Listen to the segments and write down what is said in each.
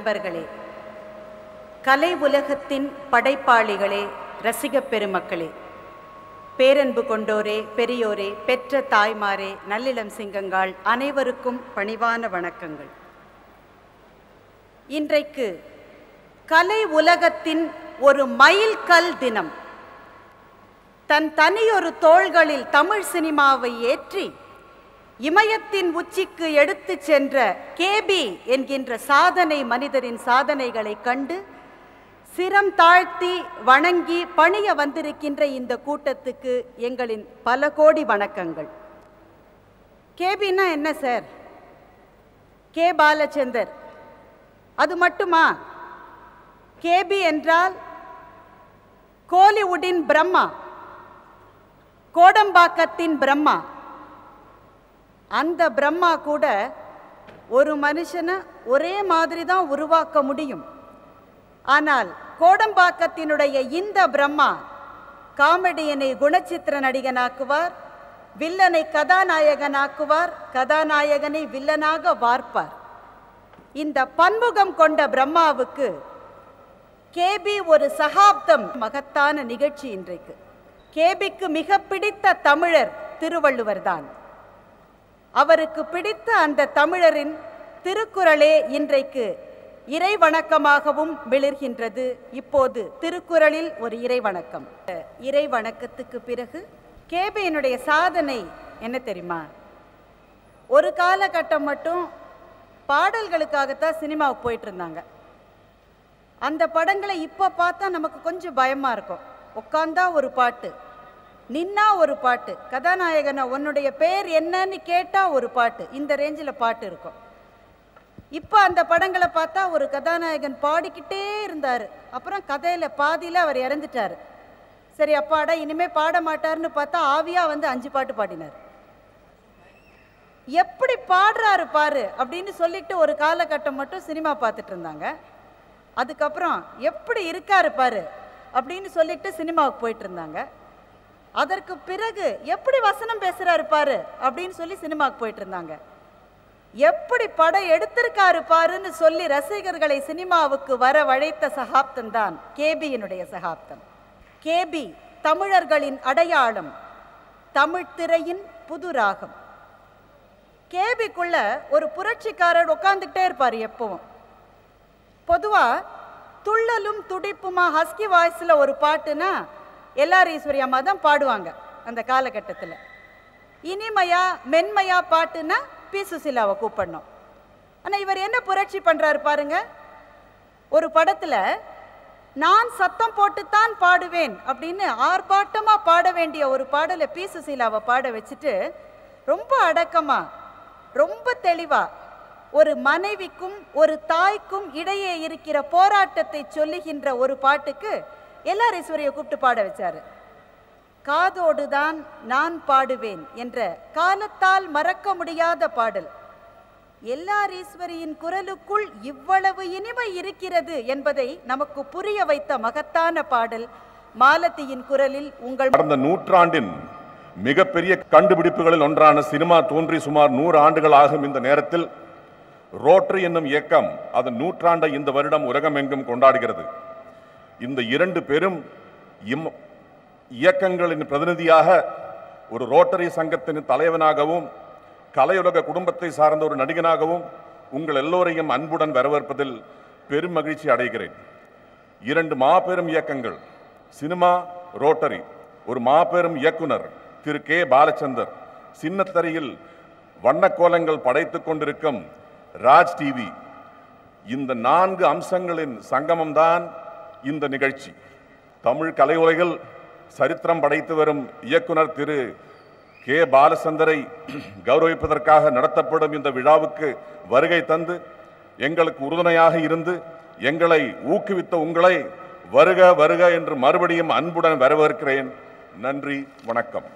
நண்பர்களே கலை உலகத்தின் படைப்பாளிகளே ரசிகப் பெருமக்களே பேரன்பு கொண்டோரே பெரியோரே பெற்ற தாய்மாரே நல்லிளம் சிங்கங்கள் அனைவருக்கும் பணிவான வணக்கங்கள் இன்றைக்கு கலை உலகத்தின் ஒரு மைல்கல் தினம் தன் தனியொரு தோள்களில் தமிழ் சினிமாவை ஏற்றி இமயத்தின் உச்சிக்கு எடுத்துச் சென்ற கேபி என்கின்ற சாதனை மனிதரின் சாதனைகளை கண்டு சிரம் தாழ்த்தி வணங்கி பணிய வந்திருக்கின்ற இந்த கூட்டத்துக்கு எங்களின் பல கோடி வணக்கங்கள் கேபின்னா என்ன சார் கே பாலச்சந்தர் அது மட்டுமா கேபி என்றால் கோலிவுட்டின் பிரம்மா கோடம்பாக்கத்தின் பிரம்மா அந்த பிரம்மா கூட ஒரு மனுஷனை ஒரே மாதிரி தான் உருவாக்க முடியும் ஆனால் கோடம்பாக்கத்தினுடைய இந்த பிரம்மா காமெடியனை குணச்சித்திர நடிகனாக்குவார் வில்லனை கதாநாயகனாக்குவார் கதாநாயகனை வில்லனாக வார்ப்பார் இந்த பன்முகம் கொண்ட பிரம்மாவுக்கு கேபி ஒரு சகாப்தம் மகத்தான நிகழ்ச்சி இன்றைக்கு கேபிக்கு மிக பிடித்த தமிழர் திருவள்ளுவர்தான் அவருக்கு பிடித்த அந்த தமிழரின் திருக்குறளே இன்றைக்கு இறை வணக்கமாகவும் மிளிர்கின்றது இப்போது திருக்குறளில் ஒரு இறை வணக்கம் இறை வணக்கத்துக்கு பிறகு கேபியினுடைய சாதனை என்ன தெரியுமா ஒரு காலகட்டம் மட்டும் பாடல்களுக்காகத்தான் சினிமாவுக்கு போயிட்டு இருந்தாங்க அந்த படங்களை இப்போ பார்த்தா நமக்கு கொஞ்சம் பயமா இருக்கும் உட்காந்தா ஒரு பாட்டு நின்னா ஒரு பாட்டு கதாநாயகனை உன்னுடைய பேர் என்னன்னு கேட்டா ஒரு பாட்டு இந்த ரேஞ்சில் பாட்டு இருக்கும் இப்போ அந்த படங்களை பார்த்தா ஒரு கதாநாயகன் பாடிக்கிட்டே இருந்தார் அப்புறம் கதையில் பாதியில் அவர் இறந்துட்டார் சரி அப்பாடா இனிமே பாட மாட்டார்னு பார்த்தா ஆவியா வந்து அஞ்சு பாட்டு பாடினார் எப்படி பாடுறாரு பாரு அப்படின்னு சொல்லிட்டு ஒரு காலகட்டம் மட்டும் சினிமா பார்த்துட்டு இருந்தாங்க அதுக்கப்புறம் எப்படி இருக்காரு பாரு அப்படின்னு சொல்லிட்டு சினிமாவுக்கு போயிட்டு இருந்தாங்க அதற்கு பிறகு எப்படி வசனம் பேசுறாரு பாரு அப்படின்னு சொல்லி சினிமாவுக்கு போயிட்டு இருந்தாங்க எப்படி படம் எடுத்திருக்காரு பாருன்னு சொல்லி ரசிகர்களை சினிமாவுக்கு வர வழைத்த சகாப்தம் தான் கேபியினுடைய சகாப்தம் கேபி தமிழர்களின் அடையாளம் தமிழ் திரையின் புது ராகம் கேபிக்குள்ள ஒரு புரட்சிக்காரர் உட்காந்துக்கிட்டே இருப்பார் எப்பவும் பொதுவா துள்ளலும் துடிப்புமா ஹஸ்கி வாய்ஸில் ஒரு பாட்டுனா எல்லார் ஈஸ்வரி அம்மா தான் பாடுவாங்க அந்த காலகட்டத்தில் இனிமையா மென்மையா பாட்டுன்னா பி சுசிலாவை கூப்பிடணும் ஆனால் இவர் என்ன புரட்சி பண்ணுறாரு பாருங்க ஒரு படத்தில் நான் சத்தம் போட்டுத்தான் பாடுவேன் அப்படின்னு ஆர்ப்பாட்டமாக பாட வேண்டிய ஒரு பாடலை பி சுசீலாவை பாட வச்சுட்டு ரொம்ப அடக்கமா ரொம்ப தெளிவா ஒரு மனைவிக்கும் ஒரு தாய்க்கும் இடையே இருக்கிற போராட்டத்தை சொல்லுகின்ற ஒரு பாட்டுக்கு எல்லார் ஈஸ்வரியை கூப்பிட்டு பாட வச்சாரு காதோடுதான் நான் பாடுவேன் என்ற காலத்தால் மறக்க முடியாத பாடல் எல்லார் ஈஸ்வரியின் குரலுக்குள் இவ்வளவு இனிமை இருக்கிறது என்பதை நமக்கு புரிய வைத்த மகத்தான பாடல் மாலத்தியின் குரலில் உங்கள் கடந்த நூற்றாண்டின் மிகப்பெரிய கண்டுபிடிப்புகளில் ஒன்றான சினிமா தோன்றி சுமார் நூறு ஆண்டுகள் ஆகும் இந்த நேரத்தில் ரோட்டரி என்னும் இயக்கம் அதன் நூற்றாண்டை இந்த வருடம் உலகமெங்கும் கொண்டாடுகிறது இந்த இரண்டு பெரும் இம் இயக்கங்களின் பிரதிநிதியாக ஒரு ரோட்டரி சங்கத்தின் தலைவனாகவும் கலையுலக குடும்பத்தை சார்ந்த ஒரு நடிகனாகவும் உங்கள் எல்லோரையும் அன்புடன் வரவேற்பதில் பெரும் மகிழ்ச்சி அடைகிறேன் இரண்டு மாபெரும் இயக்கங்கள் சினிமா ரோட்டரி ஒரு மாபெரும் இயக்குனர் திரு கே பாலச்சந்தர் சின்னத்தரையில் வண்ணக்கோலங்கள் படைத்துக் கொண்டிருக்கும் ராஜ் டிவி இந்த நான்கு அம்சங்களின் சங்கமம்தான் இந்த நிகழ்ச்சி தமிழ் கலை உலகில் சரித்திரம் படைத்து வரும் இயக்குனர் திரு கே பாலச்சந்தரை கௌரவிப்பதற்காக நடத்தப்படும் இந்த விழாவுக்கு வருகை தந்து எங்களுக்கு உறுதுணையாக இருந்து எங்களை ஊக்குவித்த உங்களை வருக வருக என்று மறுபடியும் அன்புடன் வரவேற்கிறேன் நன்றி வணக்கம்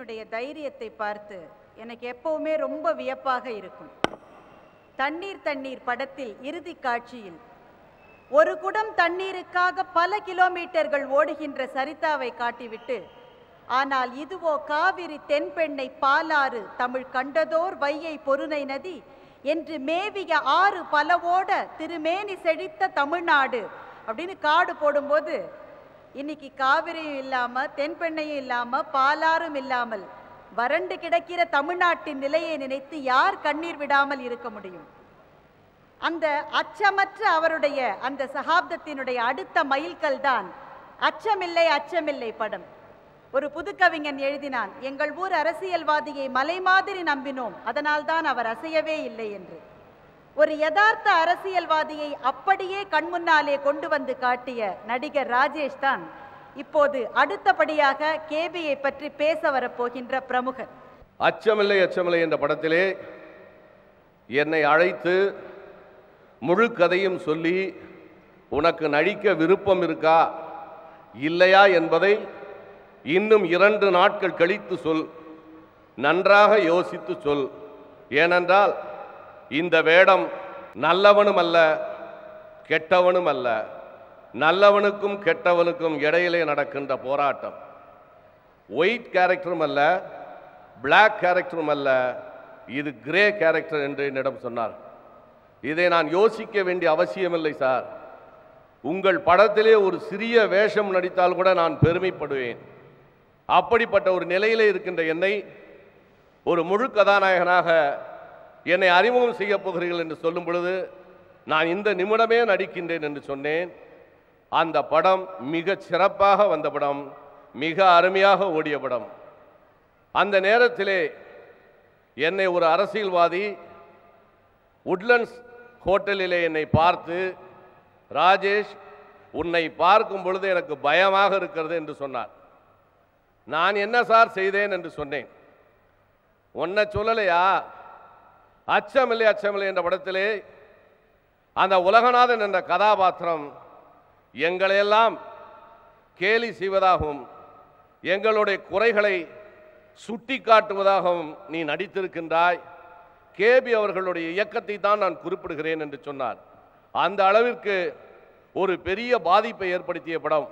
கேபியினுடைய தைரியத்தை பார்த்து எனக்கு எப்பவுமே ரொம்ப வியப்பாக இருக்கும் தண்ணீர் தண்ணீர் படத்தில் இறுதி காட்சியில் ஒரு குடம் தண்ணீருக்காக பல கிலோமீட்டர்கள் ஓடுகின்ற சரிதாவை காட்டிவிட்டு ஆனால் இதுவோ காவிரி தென்பெண்ணை பாலாறு தமிழ் கண்டதோர் வையை பொருணை நதி என்று மேவிய ஆறு பலவோட திருமேனி செழித்த தமிழ்நாடு அப்படின்னு காடு போடும்போது இன்னைக்கு காவிரியும் இல்லாம தென்பெண்ணையும் இல்லாம பாலாறும் இல்லாமல் வறண்டு கிடக்கிற தமிழ்நாட்டின் நிலையை நினைத்து யார் கண்ணீர் விடாமல் இருக்க முடியும் அந்த அச்சமற்ற அவருடைய அந்த சகாப்தத்தினுடைய அடுத்த மைல்கல் தான் அச்சமில்லை அச்சமில்லை படம் ஒரு புதுக்கவிஞன் எழுதினான் எங்கள் ஊர் அரசியல்வாதியை மலை மாதிரி நம்பினோம் அதனால்தான் அவர் அசையவே இல்லை என்று ஒரு யதார்த்த அரசியல்வாதியை அப்படியே கண்முன்னாலே கொண்டு வந்து காட்டிய நடிகர் ராஜேஷ் தான் இப்போது அடுத்தபடியாக கேபியை பற்றி பேச வரப்போகின்ற பிரமுகர் அச்சமில்லை அச்சமில்லை என்ற படத்திலே என்னை அழைத்து முழு கதையும் சொல்லி உனக்கு நடிக்க விருப்பம் இருக்கா இல்லையா என்பதை இன்னும் இரண்டு நாட்கள் கழித்து சொல் நன்றாக யோசித்து சொல் ஏனென்றால் இந்த வேடம் நல்லவனும் அல்ல கெட்டவனும் அல்ல நல்லவனுக்கும் கெட்டவனுக்கும் இடையிலே நடக்கின்ற போராட்டம் ஒயிட் கேரக்டரும் அல்ல பிளாக் கேரக்டரும் அல்ல இது கிரே கேரக்டர் என்று என்னிடம் சொன்னார் இதை நான் யோசிக்க வேண்டிய அவசியமில்லை சார் உங்கள் படத்திலே ஒரு சிறிய வேஷம் நடித்தால் கூட நான் பெருமைப்படுவேன் அப்படிப்பட்ட ஒரு நிலையிலே இருக்கின்ற என்னை ஒரு முழு கதாநாயகனாக என்னை அறிமுகம் செய்ய போகிறீர்கள் என்று சொல்லும் பொழுது நான் இந்த நிமிடமே நடிக்கின்றேன் என்று சொன்னேன் அந்த படம் மிக சிறப்பாக வந்த படம் மிக அருமையாக ஓடிய படம் அந்த நேரத்திலே என்னை ஒரு அரசியல்வாதி உட்லண்ட்ஸ் ஹோட்டலிலே என்னை பார்த்து ராஜேஷ் உன்னை பார்க்கும் பொழுது எனக்கு பயமாக இருக்கிறது என்று சொன்னார் நான் என்ன சார் செய்தேன் என்று சொன்னேன் உன்னை சொல்லலையா அச்சமில்லை அச்சமில்லை என்ற படத்திலே அந்த உலகநாதன் என்ற கதாபாத்திரம் எங்களையெல்லாம் கேலி செய்வதாகவும் எங்களுடைய குறைகளை சுட்டி காட்டுவதாகவும் நீ நடித்திருக்கின்றாய் கேபி அவர்களுடைய இயக்கத்தை தான் நான் குறிப்பிடுகிறேன் என்று சொன்னார் அந்த அளவிற்கு ஒரு பெரிய பாதிப்பை ஏற்படுத்திய படம்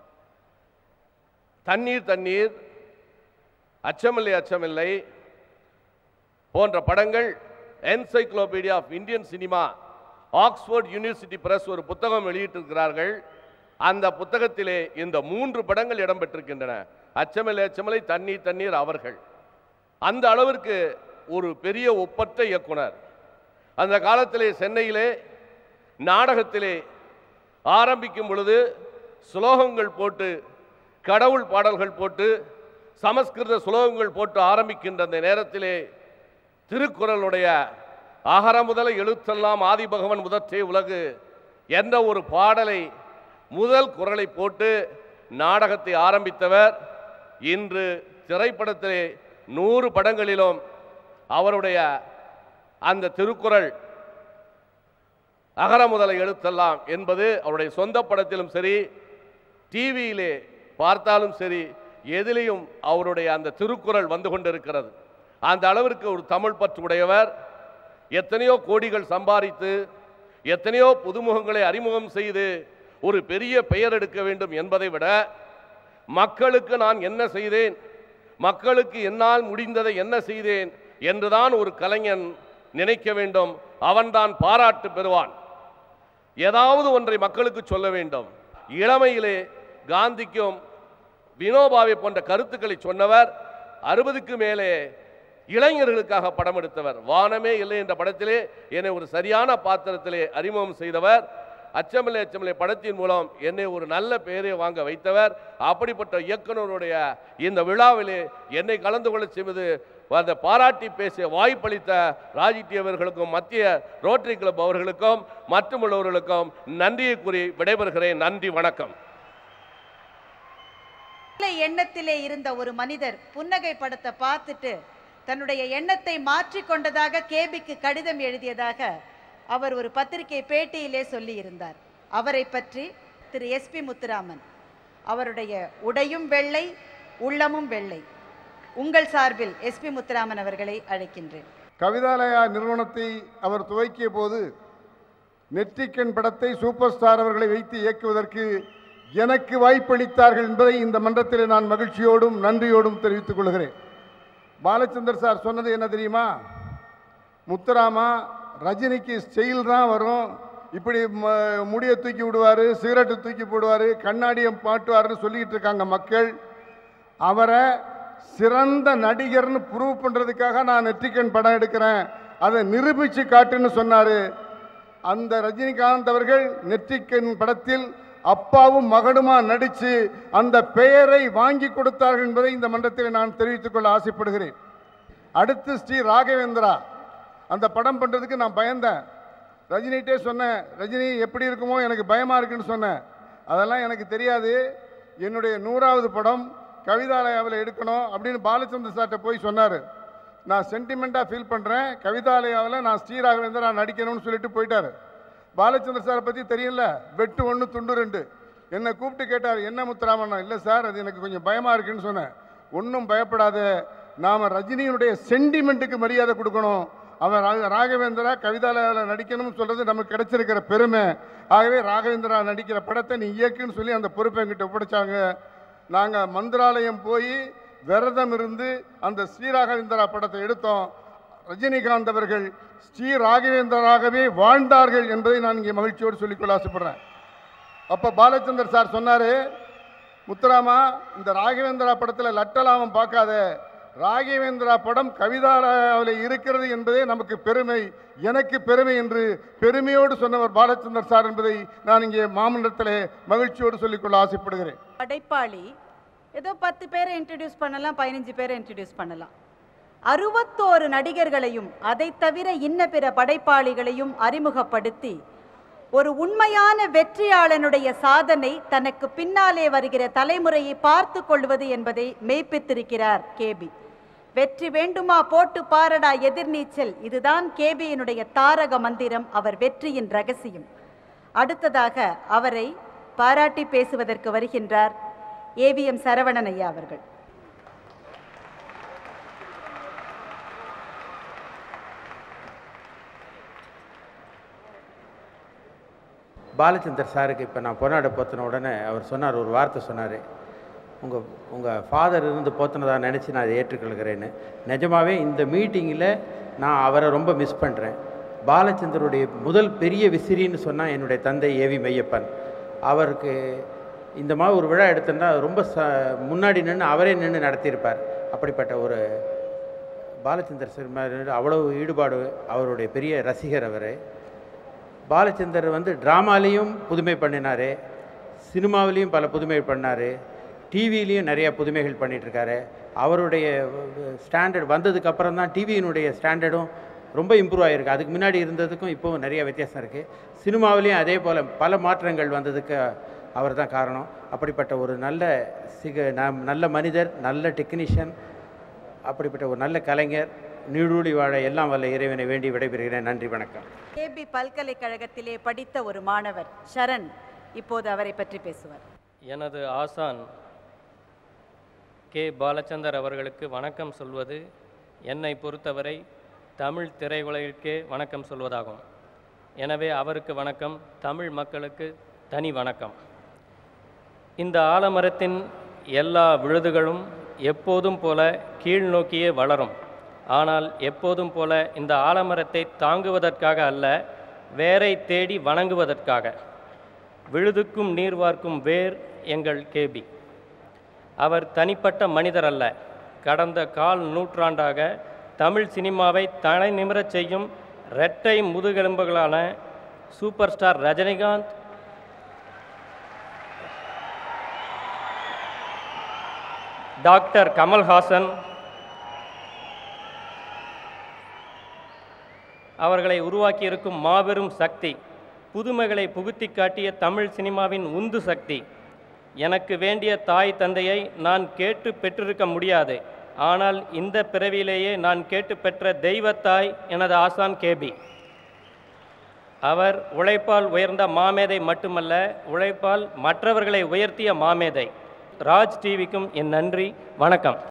தண்ணீர் தண்ணீர் அச்சமில்லை அச்சமில்லை போன்ற படங்கள் encyclopedia of Indian cinema Oxford University Press ஒரு புத்தகம் வெளியிட்டிருக்கிறார்கள் அந்த புத்தகத்திலே இந்த மூன்று படங்கள் இடம்பெற்றிருக்கின்றன அச்சமில்லை அச்சமில்லை தண்ணீர் தண்ணீர் அவர்கள் அந்த அளவிற்கு ஒரு பெரிய ஒப்பற்ற இயக்குனர் அந்த காலத்திலே சென்னையிலே நாடகத்திலே ஆரம்பிக்கும் பொழுது ஸ்லோகங்கள் போட்டு கடவுள் பாடல்கள் போட்டு சமஸ்கிருத ஸ்லோகங்கள் போட்டு ஆரம்பிக்கின்ற அந்த நேரத்திலே திருக்குறளுடைய அகர முதல எழுத்தெல்லாம் ஆதிபகவன் முதற்றே உலகு என்ற ஒரு பாடலை முதல் குரலை போட்டு நாடகத்தை ஆரம்பித்தவர் இன்று திரைப்படத்திலே நூறு படங்களிலும் அவருடைய அந்த திருக்குறள் அகர முதல எழுத்தெல்லாம் என்பது அவருடைய சொந்த படத்திலும் சரி டிவியிலே பார்த்தாலும் சரி எதிலையும் அவருடைய அந்த திருக்குறள் வந்து கொண்டிருக்கிறது அந்த அளவிற்கு ஒரு தமிழ் பற்று உடையவர் எத்தனையோ கோடிகள் சம்பாதித்து எத்தனையோ புதுமுகங்களை அறிமுகம் செய்து ஒரு பெரிய பெயர் எடுக்க வேண்டும் என்பதை விட மக்களுக்கு நான் என்ன செய்தேன் மக்களுக்கு என்னால் முடிந்ததை என்ன செய்தேன் என்றுதான் ஒரு கலைஞன் நினைக்க வேண்டும் அவன்தான் பாராட்டு பெறுவான் ஏதாவது ஒன்றை மக்களுக்கு சொல்ல வேண்டும் இளமையிலே காந்திக்கும் வினோபாவை போன்ற கருத்துக்களை சொன்னவர் அறுபதுக்கு மேலே இளைஞர்களுக்காக படம் எடுத்தவர் வானமே இல்லை என்ற படத்திலே என்னை ஒரு சரியான பாத்திரத்திலே அறிமுகம் செய்தவர் அச்சமில்லை அச்சமில்லை படத்தின் மூலம் என்னை ஒரு நல்ல பெயரை வாங்க வைத்தவர் அப்படிப்பட்ட இயக்குனருடைய இந்த விழாவிலே என்னை கலந்து கொள்ள செய்வது அந்த பாராட்டி பேசிய வாய்ப்பளித்த ராஜிட்டி அவர்களுக்கும் மத்திய ரோட்டரி கிளப் அவர்களுக்கும் மற்றும் உள்ளவர்களுக்கும் நன்றியை கூறி விடைபெறுகிறேன் நன்றி வணக்கம் நல்ல எண்ணத்திலே இருந்த ஒரு மனிதர் புன்னகை படத்தை பார்த்துட்டு தன்னுடைய எண்ணத்தை மாற்றிக் கொண்டதாக கேபிக்கு கடிதம் எழுதியதாக அவர் ஒரு பத்திரிகை பேட்டியிலே சொல்லியிருந்தார் அவரை பற்றி திரு எஸ்பி முத்துராமன் அவருடைய உடையும் வெள்ளை உள்ளமும் வெள்ளை உங்கள் சார்பில் எஸ்பி முத்துராமன் அவர்களை அழைக்கின்றேன் கவிதாலயா நிறுவனத்தை அவர் துவக்கிய போது நெற்றிக்கண் படத்தை சூப்பர் ஸ்டார் அவர்களை வைத்து இயக்குவதற்கு எனக்கு வாய்ப்பளித்தார்கள் என்பதை இந்த மன்றத்தில் நான் மகிழ்ச்சியோடும் நன்றியோடும் தெரிவித்துக் கொள்கிறேன் பாலச்சந்தர் சார் சொன்னது என்ன தெரியுமா முத்துராமா ரஜினிக்கு ஸ்டைல் தான் வரும் இப்படி ம- முடியை தூக்கி விடுவார் சிகரெட்டு தூக்கி போடுவார் கண்ணாடியை மாட்டுவார்னு சொல்லிக்கிட்டு இருக்காங்க மக்கள் அவரை சிறந்த நடிகர்னு ப்ரூவ் பண்ணுறதுக்காக நான் நெற்றிக்கண் படம் எடுக்கிறேன் அதை நிரூபித்து காட்டுன்னு சொன்னார் அந்த ரஜினிகாந்த் அவர்கள் நெற்றிக்கண் படத்தில் அப்பாவும் மகனுமா நடித்து அந்த பெயரை வாங்கி கொடுத்தார்கள் என்பதை இந்த மன்றத்தில் நான் தெரிவித்துக் கொள்ள ஆசைப்படுகிறேன் அடுத்து ஸ்ரீ ராகவேந்திரா அந்த படம் பண்ணுறதுக்கு நான் பயந்தேன் ரஜினிகிட்டே சொன்னேன் ரஜினி எப்படி இருக்குமோ எனக்கு பயமாக இருக்குன்னு சொன்னேன் அதெல்லாம் எனக்கு தெரியாது என்னுடைய நூறாவது படம் கவிதாலயாவில் எடுக்கணும் அப்படின்னு பாலச்சந்திர சார்கிட்ட போய் சொன்னார் நான் சென்டிமெண்ட்டாக ஃபீல் பண்ணுறேன் கவிதாலயாவில் நான் ஸ்ரீ ராகவேந்திரா நடிக்கணும்னு சொல்லிட்டு போயிட்டார் பாலச்சந்திர சாரை பற்றி தெரியல வெட்டு ஒன்று துண்டு ரெண்டு என்னை கூப்பிட்டு கேட்டார் என்ன முத்துராமண்ணா இல்லை சார் அது எனக்கு கொஞ்சம் பயமாக இருக்குன்னு சொன்னேன் ஒன்றும் பயப்படாத நாம் ரஜினியினுடைய சென்டிமெண்ட்டுக்கு மரியாதை கொடுக்கணும் அவன் ரா- ராகவேந்திரா கவிதாலயாவில் நடிக்கணும்னு சொல்கிறது நமக்கு கிடைச்சிருக்கிற பெருமை ஆகவே ராகவேந்திரா நடிக்கிற படத்தை நீ இயக்குன்னு சொல்லி அந்த பொறுப்பை என்கிட்ட ஒப்படைச்சாங்க நாங்கள் மந்திராலயம் போய் விரதம் இருந்து அந்த ஸ்ரீராகவேந்திரா படத்தை எடுத்தோம் ரஜினிகாந்த் அவர்கள் ஸ்ரீ ராகவேந்தராகவே வாழ்ந்தார்கள் என்பதை நான் இங்கே மகிழ்ச்சியோடு சொல்லிக்கொள்ள ஆசைப்படுறேன் அப்போ பாலச்சந்தர் சார் சொன்னார் முத்துராமா இந்த ராகவேந்திரா படத்தில் லட்டலாமம் பார்க்காத ராகவேந்திரா படம் கவிதாவில் இருக்கிறது என்பதே நமக்கு பெருமை எனக்கு பெருமை என்று பெருமையோடு சொன்னவர் பாலச்சந்தர் சார் என்பதை நான் இங்கே மாமன்றத்திலே மகிழ்ச்சியோடு சொல்லிக்கொள்ள ஆசைப்படுகிறேன் படைப்பாளி ஏதோ பத்து பேரை இன்ட்ரடியூஸ் பண்ணலாம் பதினஞ்சு பேரை இன்ட்ரடியூஸ் பண்ணலாம் அறுபத்தோரு நடிகர்களையும் அதைத் தவிர இன்ன பிற படைப்பாளிகளையும் அறிமுகப்படுத்தி ஒரு உண்மையான வெற்றியாளனுடைய சாதனை தனக்கு பின்னாலே வருகிற தலைமுறையை பார்த்து கொள்வது என்பதை மெய்ப்பித்திருக்கிறார் கேபி வெற்றி வேண்டுமா போட்டு பாரடா எதிர்நீச்சல் இதுதான் கேபியினுடைய தாரக மந்திரம் அவர் வெற்றியின் ரகசியம் அடுத்ததாக அவரை பாராட்டி பேசுவதற்கு வருகின்றார் ஏவிஎம் சரவணன் ஐயா அவர்கள் பாலச்சந்தர் சாருக்கு இப்போ நான் பொன்னாடை போத்தின உடனே அவர் சொன்னார் ஒரு வார்த்தை சொன்னார் உங்கள் உங்கள் ஃபாதர் இருந்து போத்தினதா நினச்சி நான் அதை ஏற்றுக்கொள்கிறேன்னு நிஜமாவே இந்த மீட்டிங்கில் நான் அவரை ரொம்ப மிஸ் பண்ணுறேன் பாலச்சந்தருடைய முதல் பெரிய விசிறின்னு சொன்னால் என்னுடைய தந்தை ஏவி மெய்யப்பன் அவருக்கு இந்த மாதிரி ஒரு விழா எடுத்தோன்னா ரொம்ப ச முன்னாடி நின்று அவரே நின்று நடத்தியிருப்பார் அப்படிப்பட்ட ஒரு பாலச்சந்தர் சார் மேல அவ்வளவு ஈடுபாடு அவருடைய பெரிய ரசிகர் அவர் பாலச்சந்தர் வந்து ட்ராமாலேயும் புதுமை பண்ணினார் சினிமாவிலையும் பல புதுமை பண்ணார் டிவிலையும் நிறைய புதுமைகள் பண்ணிகிட்ருக்காரு அவருடைய ஸ்டாண்டர்ட் வந்ததுக்கு அப்புறம் தான் டிவியினுடைய ஸ்டாண்டர்டும் ரொம்ப இம்ப்ரூவ் ஆகிருக்கு அதுக்கு முன்னாடி இருந்ததுக்கும் இப்போவும் நிறைய வித்தியாசம் இருக்குது சினிமாவிலையும் அதே போல் பல மாற்றங்கள் வந்ததுக்கு அவர் தான் காரணம் அப்படிப்பட்ட ஒரு நல்ல சிக ந- நல்ல மனிதர் நல்ல டெக்னீஷியன் அப்படிப்பட்ட ஒரு நல்ல கலைஞர் நீடூழி வாழ எல்லாம் வல்ல இறைவனை வேண்டி விடைபெறுகிறேன் நன்றி வணக்கம் கேபி பல்கலைக்கழகத்திலே படித்த ஒரு மாணவர் சரண் இப்போது அவரை பற்றி பேசுவார் எனது ஆசான் கே பாலச்சந்தர் அவர்களுக்கு வணக்கம் சொல்வது என்னை பொறுத்தவரை தமிழ் திரையுலகிற்கே வணக்கம் சொல்வதாகும் எனவே அவருக்கு வணக்கம் தமிழ் மக்களுக்கு தனி வணக்கம் இந்த ஆலமரத்தின் எல்லா விழுதுகளும் எப்போதும் போல கீழ் நோக்கியே வளரும் ஆனால் எப்போதும் போல இந்த ஆலமரத்தை தாங்குவதற்காக அல்ல வேரை தேடி வணங்குவதற்காக விழுதுக்கும் நீர் வார்க்கும் வேர் எங்கள் கேபி அவர் தனிப்பட்ட மனிதர் அல்ல கடந்த கால் நூற்றாண்டாக தமிழ் சினிமாவை தலை நிமிரச் செய்யும் இரட்டை முதுகெலும்புகளான super star Rajinikanth doctor Kamal Haasan அவர்களை உருவாக்கியிருக்கும் மாபெரும் சக்தி புதுமைகளை புகுத்தி காட்டிய தமிழ் சினிமாவின் உந்து சக்தி எனக்கு வேண்டிய தாய் தந்தையை நான் கேட்டு பெற்றிருக்க முடியாது ஆனால் இந்த பிறவியிலேயே நான் கேட்டு பெற்ற தெய்வத்தாய் எனது ஆசான் கேபி அவர் உழைப்பால் உயர்ந்த மாமேதை மட்டுமல்ல உழைப்பால் மற்றவர்களை உயர்த்திய மாமேதை ராஜ் டிவிக்கும் என் நன்றி வணக்கம்